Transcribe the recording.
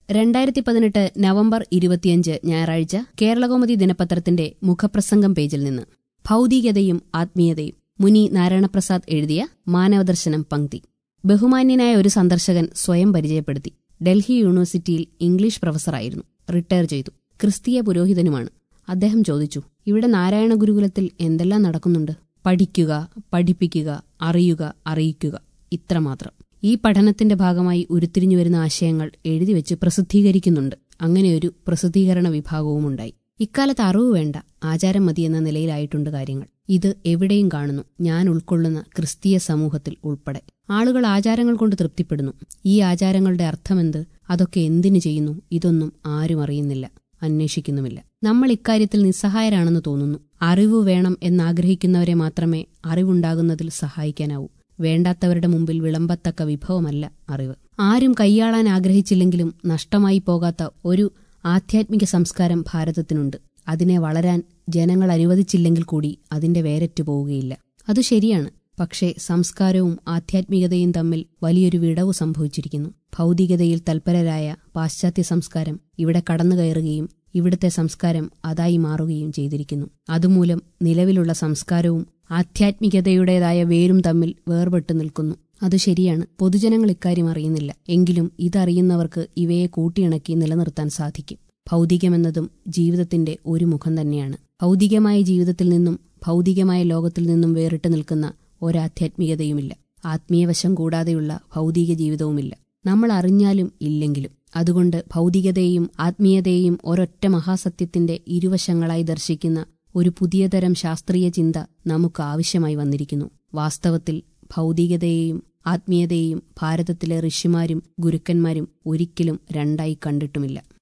രണ്ടായിരത്തി പതിനെട്ട് നവംബർ ഇരുപത്തിയഞ്ച് ഞായറാഴ്ച കേരളകൗമുദി ദിനപത്രത്തിന്റെ മുഖപ്രസംഗം പേജിൽ നിന്ന് ഭൗതികതയും ആത്മീയതയും മുനി നാരായണപ്രസാദ് എഴുതിയ മാനവദർശനം പങ്ക്തി ബഹുമാന്യനായ ഒരു സന്ദർശകൻ സ്വയം പരിചയപ്പെടുത്തി ഡൽഹി യൂണിവേഴ്സിറ്റിയിൽ ഇംഗ്ലീഷ് പ്രൊഫസറായിരുന്നു റിട്ടയർ ചെയ്തു ക്രിസ്തീയ പുരോഹിതനുമാണ് അദ്ദേഹം ചോദിച്ചു ഇവിടെ നാരായണ ഗുരുകുലത്തിൽ എന്തെല്ലാം നടക്കുന്നുണ്ട് പഠിക്കുക പഠിപ്പിക്കുക അറിയുക അറിയിക്കുക ഇത്രമാത്രം ഈ പഠനത്തിന്റെ ഭാഗമായി ഉരുത്തിരിഞ്ഞുവരുന്ന ആശയങ്ങൾ എഴുതിവെച്ച് പ്രസിദ്ധീകരിക്കുന്നുണ്ട് അങ്ങനെയൊരു പ്രസിദ്ധീകരണ വിഭാഗവുമുണ്ടായി ഇക്കാലത്ത് അറിവ് വേണ്ട ആചാരം മതി എന്ന നിലയിലായിട്ടുണ്ട് കാര്യങ്ങൾ ഇത് എവിടെയും കാണുന്നു ഞാൻ ഉൾക്കൊള്ളുന്ന ക്രിസ്തീയ സമൂഹത്തിൽ ഉൾപ്പെടെ ആളുകൾ ആചാരങ്ങൾ കൊണ്ട് തൃപ്തിപ്പെടുന്നു ഈ ആചാരങ്ങളുടെ അർത്ഥമെന്ത് അതൊക്കെ എന്തിനു ചെയ്യുന്നു ഇതൊന്നും ആരും അറിയുന്നില്ല അന്വേഷിക്കുന്നുമില്ല നമ്മൾ ഇക്കാര്യത്തിൽ നിസ്സഹായരാണെന്ന് തോന്നുന്നു അറിവ് വേണം എന്നാഗ്രഹിക്കുന്നവരെ മാത്രമേ അറിവുണ്ടാകുന്നതിൽ സഹായിക്കാനാവൂ വേണ്ടാത്തവരുടെ മുമ്പിൽ വിളമ്പത്തക്ക വിഭവമല്ല അറിവ് ആരും കൈയാളാൻ ആഗ്രഹിച്ചില്ലെങ്കിലും നഷ്ടമായി പോകാത്ത ഒരു ആധ്യാത്മിക സംസ്കാരം ഭാരതത്തിനുണ്ട് അതിനെ വളരാൻ ജനങ്ങൾ അനുവദിച്ചില്ലെങ്കിൽ കൂടി അതിന്റെ വേരറ്റു പോവുകയില്ല അത് ശരിയാണ് പക്ഷേ സംസ്കാരവും ആധ്യാത്മികതയും തമ്മിൽ വലിയൊരു വിടവ് സംഭവിച്ചിരിക്കുന്നു ഭൗതികതയിൽ തൽപരരായ പാശ്ചാത്യ സംസ്കാരം ഇവിടെ കടന്നുകയറുകയും ഇവിടുത്തെ സംസ്കാരം അതായി മാറുകയും ചെയ്തിരിക്കുന്നു അതുമൂലം നിലവിലുള്ള സംസ്കാരവും ആധ്യാത്മികതയുടേതായ വേരും തമ്മിൽ വേർപെട്ടു നിൽക്കുന്നു അത് ശരിയാണ് പൊതുജനങ്ങൾ ഇക്കാര്യം അറിയുന്നില്ല എങ്കിലും ഇതറിയുന്നവർക്ക് ഇവയെ കൂട്ടിയിണക്കി നിലനിർത്താൻ സാധിക്കും ഭൗതികമെന്നതും ജീവിതത്തിന്റെ ഒരു മുഖം തന്നെയാണ് ഭൗതികമായ ജീവിതത്തിൽ നിന്നും ഭൗതികമായ ലോകത്തിൽ നിന്നും വേറിട്ട് നിൽക്കുന്ന ഒരാധ്യാത്മികതയുമില്ല ആത്മീയവശം കൂടാതെയുള്ള ഭൗതിക ജീവിതവുമില്ല നമ്മൾ അറിഞ്ഞാലും ഇല്ലെങ്കിലും അതുകൊണ്ട് ഭൗതികതയെയും ആത്മീയതയെയും ഒരൊറ്റ മഹാസത്യത്തിന്റെ ഇരുവശങ്ങളായി ദർശിക്കുന്ന ഒരു പുതിയതരം ശാസ്ത്രീയ ചിന്ത നമുക്ക് ആവശ്യമായി വന്നിരിക്കുന്നു വാസ്തവത്തിൽ ഭൗതികതയെയും ആത്മീയതയെയും ഭാരതത്തിലെ ഋഷിമാരും ഗുരുക്കന്മാരും ഒരിക്കലും രണ്ടായി കണ്ടിട്ടുമില്ല